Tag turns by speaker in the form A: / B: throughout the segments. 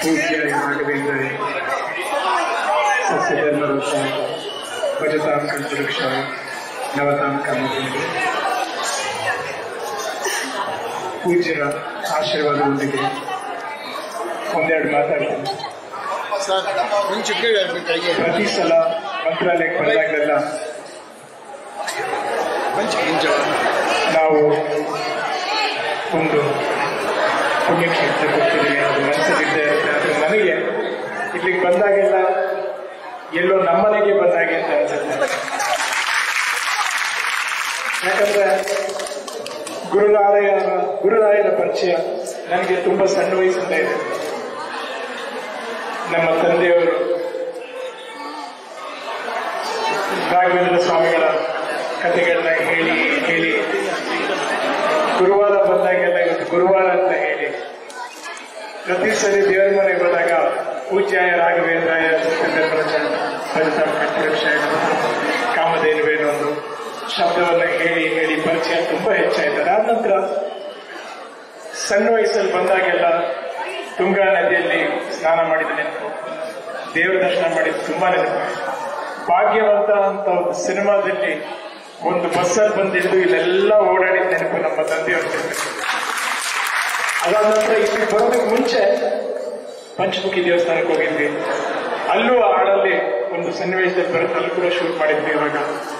A: ಪೂಜ್ಯ ರಾಘವೇಂದ್ರರೇ ಸಸ್ಯಧರ್ಮರೋತ್ಸಾಹ ಭಜತಾಂ ಕಲ್ಪವೃಕ್ಷಾಯ ನವತಾಂ ಕಾಮಧೇನು ಪೂಜ್ಯರ ಆಶೀರ್ವಾದದೊಂದಿಗೆ ಒಂದೆರಡು ಮಾತಾಡ್ತೀನಿ
B: ಸರ್ ಮುಂಚೆ ಕೈಗೆ
A: ಪ್ರತಿ ಸಲ ಮಂತ್ರಾಲಯಕ್ಕೆ ಬಂದಾಗಲೆಲ್ಲ
B: ಮಂಚಿ ಮುಂಚೆ
A: ನಾವು ಒಂದು ಪುಣ್ಯಕ್ಷೇತ್ರಕ್ಕೆ ಹೋಗ್ತಿದ್ದೀವಿ ಅದು ಮನಸ್ಸಲ್ಲಿದ್ದೇ ಇರುತ್ತೆ ಅದು ನನಗೆ ಇಲ್ಲಿಗೆ ಬಂದಾಗೆಲ್ಲ ಎಲ್ಲೋ ನಮ್ಮನೆಗೆ ಬಂದಾಗೆ ಅಂತ ಅನ್ಸುತ್ತೆ ಯಾಕಂದ್ರೆ ಗುರುರಾಯ ಗುರುರಾಯರ ಪರಿಚಯ ನನಗೆ ತುಂಬಾ ಸಣ್ಣ ವಯಸ್ಸಿಂದ ಇದೆ ನಮ್ಮ ತಂದೆಯವರು ರಾಘವೇಂದ್ರ ಸ್ವಾಮಿಗಳ ಕಥೆಗಳನ್ನ ಹೇಳಿ ಹೇಳಿ ಗುರುವಾರ ಬಂದಾಗೆಲ್ಲ ಇವತ್ತು ಗುರುವಾರ ಅಂತ ಹೇಳಿ ಪ್ರತಿ ಸರಿ ದೇವರ ಮನೆಗೆ ಹೋದಾಗ ಪೂಜ್ಯಾಯ ರಾಘವೇಂದ್ರಾಯ ಕಾಮಧೇನುವೇನೋ ಒಂದು ಶಬ್ದವನ್ನ ಹೇಳಿ ಹೇಳಿ ಪರಿಚಯ ತುಂಬಾ ಹೆಚ್ಚಾಯ್ತು ಅದಾದ ನಂತರ ಸಣ್ಣ ವಯಸ್ಸಲ್ಲಿ ಬಂದಾಗೆಲ್ಲ ತುಂಗಾ ನದಿಯಲ್ಲಿ ಸ್ನಾನ ಮಾಡಿದ ನೆನಪು ದೇವರ ದರ್ಶನ ಮಾಡಿದ ತುಂಬಾ ನೆನಪು ಭಾಗ್ಯವಂತ ಅಂತ ಒಂದು ಸಿನಿಮಾದಲ್ಲಿ ಒಂದು ಬಸ್ಸಲ್ಲಿ ಬಂದಿದ್ದು ಇಲ್ಲೆಲ್ಲ ಓಡಾಡಿದ ನೆನಪು ನಮ್ಮ ತಂದೆಯವ್ರ ಜೊತೆ ಅದಾದ ನಂತರ ಇಲ್ಲಿ ಬರೋದಕ್ಕೆ ಮುಂಚೆ ಪಂಚಮುಖಿ ದೇವಸ್ಥಾನಕ್ಕೆ ಹೋಗಿದ್ವಿ ಅಲ್ಲೂ ಆ ಹಾಡಲ್ಲಿ ಒಂದು ಸನ್ನಿವೇಶದಲ್ಲಿ ಬರುತ್ತೆ ಅಲ್ಲಿ ಕೂಡ ಶೂಟ್ ಮಾಡಿದ್ವಿ ಇವಾಗ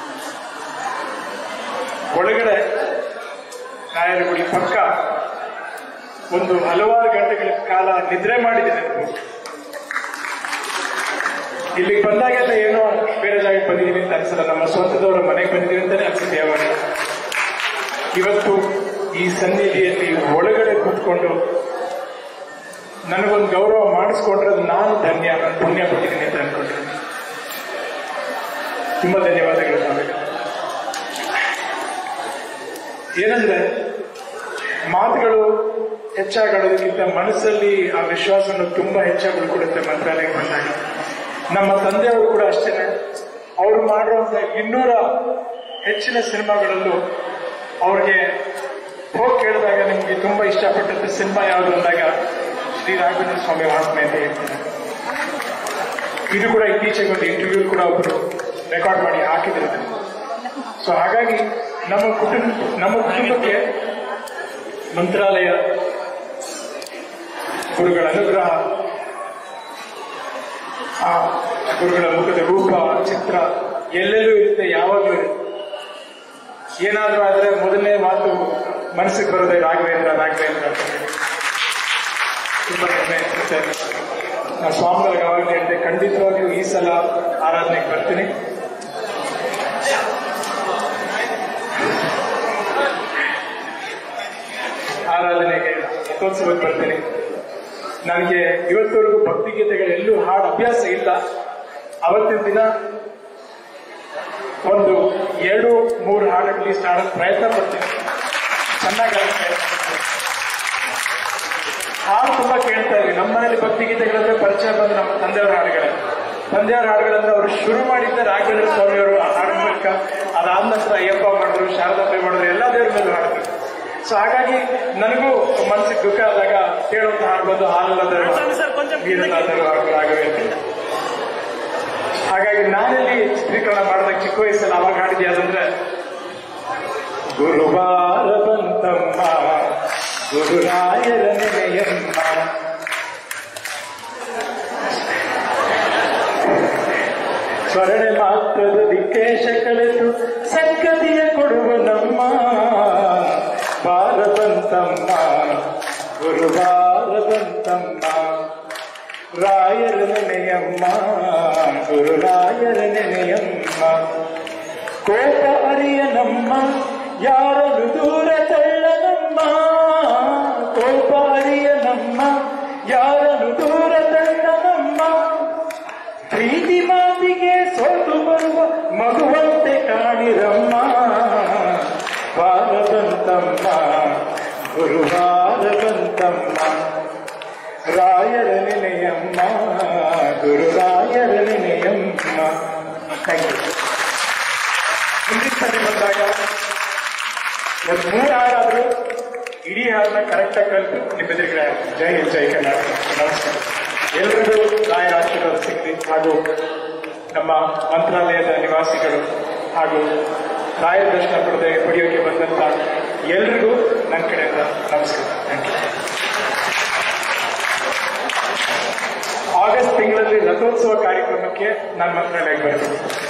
A: ಒಳಗಡೆ ರಾಯರ ಗುಡಿ ಪಕ್ಕ ಒಂದು ಹಲವಾರು ಗಂಟೆಗಳ ಕಾಲ ನಿದ್ರೆ ಮಾಡಿದೆ ನೆನಪು ಇಲ್ಲಿಗೆ ಬಂದಾಗೆಲ್ಲ ಏನೋ ಬೇರೆ ಜಾಗಕ್ಕೆ ಬಂದಿದ್ದೀವಿ ಅಂತ ಅನ್ಸಲ್ಲ ನಮ್ಮ ಸ್ವಂತದವರ ಮನೆಗೆ ಬಂದಿದ್ದೀವಿ ಅಂತಾನೆ ಅನ್ಸುತ್ತೆ ಯಾವಾಗ ಇವತ್ತು ಈ ಸನ್ನಿಧಿಯಲ್ಲಿ ಒಳಗಡೆ ಕೂತ್ಕೊಂಡು ನನಗೊಂದು ಗೌರವ ಮಾಡಿಸ್ಕೊಂಡ್ರೆ ಅದು ನಾನು ಧನ್ಯ ನಾನು ಪುಣ್ಯ ಪಟ್ಟಿದ್ದೀನಿ ಅಂತ ಅನ್ಕೊಂಡ್ರೆ ತುಂಬಾ ಧನ್ಯವಾದಗಳು ಸ್ವಾಮಿ ಏನಂದ್ರೆ ಮಾತುಗಳು ಹೆಚ್ಚಾಗೋದಕ್ಕಿಂತ ಮನಸ್ಸಲ್ಲಿ ಆ ವಿಶ್ವಾಸವನ್ನು ತುಂಬಾ ಹೆಚ್ಚಾಗಿ ಉಳ್ಕೊಡುತ್ತೆ ಮಂತ್ರಾಲಯಕ್ಕೆ ಬಂದಾಗ ನಮ್ಮ ತಂದೆಯವರು ಕೂಡ ಅಷ್ಟೇನೆ ಅವರು ಮಾಡುವಂತ ಇನ್ನೂರ ಹೆಚ್ಚಿನ ಸಿನಿಮಾಗಳಲ್ಲೂ ಅವ್ರಿಗೆ ಹೋಗಿ ಕೇಳಿದಾಗ ನಿಮ್ಗೆ ತುಂಬಾ ಇಷ್ಟಪಟ್ಟಂತ ಸಿನಿಮಾ ಯಾವುದು ಅಂದಾಗ ಶ್ರೀ ರಾಘವೇಂದ್ರ ಸ್ವಾಮಿ ಮಹಾತ್ಮೆ ಅಂತ ಹೇಳ್ತಾರೆ ಇದು ಕೂಡ ಇತ್ತೀಚೆಗೆ ಒಂದು ಇಂಟರ್ವ್ಯೂ ಕೂಡ ಒಬ್ರು ರೆಕಾರ್ಡ್ ಮಾಡಿ ಹಾಕಿದ್ರು ಸೊ ಹಾಗಾಗಿ ನಮ್ಮ ಕುಟುಂಬ ನಮ್ಮ ಕುಟುಂಬಕ್ಕೆ ಮಂತ್ರಾಲಯ ಗುರುಗಳ ಅನುಗ್ರಹ ಆ ಗುರುಗಳ ಮುಖದ ರೂಪ ಚಿತ್ರ ಎಲ್ಲೆಲ್ಲೂ ಇರುತ್ತೆ ಯಾವಾಗಲೂ ಇರುತ್ತೆ ಏನಾದ್ರೂ ಆದ್ರೆ ಮೊದಲನೇ ಮಾತು ಮನಸ್ಸಿಗೆ ಬರೋದೇ ರಾಘವೇಂದ್ರ ರಾಘವೇಂದ್ರ ಅಂತ ಹೇಳಿ ತುಂಬಾ ಹೆಮ್ಮೆ ಅನ್ಸುತ್ತೆ ನಾನು ಸ್ವಾಮಿಗಳಿಗೆ ಅವಾಗಲೇ ಹೇಳಿದೆ ಖಂಡಿತವಾಗಿಯೂ ಈ ಸಲ ಆರಾಧನೆಗೆ ಬರ್ತೀನಿ ಆರಾಧನೆಗೆ ರಥೋತ್ಸವಕ್ಕೆ ಬರ್ತೀನಿ ನನಗೆ ಇವತ್ತವರೆಗೂ ಭಕ್ತಿಗೀತೆಗಳೆಲ್ಲೂ ಹಾಡು ಅಭ್ಯಾಸ ಇಲ್ಲ ಅವತ್ತಿನ ದಿನ ಒಂದು ಎರಡು ಮೂರು ಹಾಡು ಅಟ್ಲೀಸ್ಟ್ ಹಾಡೋಕೆ ಪ್ರಯತ್ನ ಪಡ್ತೀನಿ ಚೆನ್ನಾಗಿ ಹಾಡೋಕೆ ಪ್ರಯತ್ನ ಪಡ್ತೀನಿ ಹಾಡು ತುಂಬಾ ಕೇಳ್ತಾ ಇದ್ವಿ ನಮ್ಮ ಮನೇಲಿ ಭಕ್ತಿಗೀತೆಗಳಂದ್ರೆ ಪರಿಚಯ ಬಂದು ನಮ್ಮ ತಂದೆಯವರ ಹಾಡುಗಳೇ ತಂದೆಯವರ ಹಾಡುಗಳಂದ್ರೆ ಅವರು ಶುರು ಮಾಡಿದ್ದ ರಾಘವೇಂದ್ರ ಸ್ವಾಮಿಯವರು ಹಾಡು ಮೂಲಕ ಅದಾದ ನಂತರ ಅಯ್ಯಪ್ಪ ಮಾಡಿದ್ರು ಶಾರದಾಂಬೆ ಮಾಡಿದ್ರು ಎಲ್ಲ ದೇವ್ರ ಮೇಲೆ ಹಾಡಿದ್ರು ಸೊ ಹಾಗಾಗಿ ನನಗೂ ಮನಸ್ಸಿಗೆ ದುಃಖ ಆದಾಗ ಕೇಳುವಂತ ಹಾಡು ಬಂದು ಹಾಲಲ್ಲದರು ವೀರನಾದರು ಹಾಗೂ ರಾಘವೇಂದ್ರ ಹಾಗಾಗಿ ನಾನೆಲ್ಲಿ ಚಿತ್ರೀಕರಣ ಮಾಡಿದಾಗ ಚಿಕ್ಕ ವಯಸ್ಸಲ್ಲಿ ಅವಾಗ ಹಾಡಿದ್ಯಾ ಅದಂದ್ರೆ ಗುರುವಾರ ಬಂತಮ್ಮ ಗುರುರಾಯರ ನೆನೆಯಮ್ಮ ಸ್ವರಣೆ ಮಾತ್ರದ ದಿಕ್ಕೇಶ ಕಳೆದು ಸಂಗತಿಯ ಕೊಡುವ ನಮ್ಮ ಬಾರ ಬಂತಮ್ಮ ಗುರುವಾರ ಬಂತಮ್ಮ ರಾಯರ ನೆನೆಯಮ್ಮ ಗುರುರಾಯರ ನೆನೆಯಮ್ಮ ಕೋಪ ಅರಿಯ ನಮ್ಮ ಯಾರನ್ನು ದೂರ ತಳ್ಳನಮ್ಮ ಕೋಪ ಅರಿಯ ನಮ್ಮ ಯಾರನ್ನು ದೂರ ತಳ್ಳನಮ್ಮ ಪ್ರೀತಿ ಮಾತಿಗೆ ಸೋತು ಬರುವ ಮಗುವಂತೆ ಕಾಣಿರಮ್ಮ ಬಾರದಂತಮ್ಮ ಗುರುವಾರದಂತಮ್ಮ ರಾಯರ ನೆನೆಯಮ್ಮ ಗುರುರಾಯರ ನೆನೆಯಮ್ಮ ಥ್ಯಾಂಕ್ ಯು ಇಂಗ್ಲಿಷ್ನಲ್ಲಿ ಬಂದಾಗ ಒಂದು ಮೂರು ಹಾಡಾದ್ರೂ ಇಡೀ ಹಾಡನ್ನ ಕರೆಕ್ಟಾಗಿ ಕಲಿತು ನಿಮ್ಮ ಎದುರುಗಡೆ ಜೈ ಹಿಂದ್, ಜೈ ಕರ್ನಾಟಕ ನಮಸ್ಕಾರ ಎಲ್ರಿಗೂ ರಾಯರ ಆಶೀರ್ವಾದ ಸಿಗಲಿ ಹಾಗೂ ನಮ್ಮ ಮಂತ್ರಾಲಯದ ನಿವಾಸಿಗಳು ಹಾಗೂ ರಾಯರ ದರ್ಶನ ಪಡೆದ ಪಡೆಯೋಕೆ ಬಂದಂತ ಎಲ್ರಿಗೂ ನನ್ನ ಕಡೆಯಿಂದ ನಮಸ್ಕಾರ ಥ್ಯಾಂಕ್ ಯು ಆಗಸ್ಟ್ ತಿಂಗಳಲ್ಲಿ ರಥೋತ್ಸವ ಕಾರ್ಯಕ್ರಮಕ್ಕೆ ನಾನು ಮಂತ್ರಾಲಯಕ್ಕೆ ಬರ್ತೀನಿ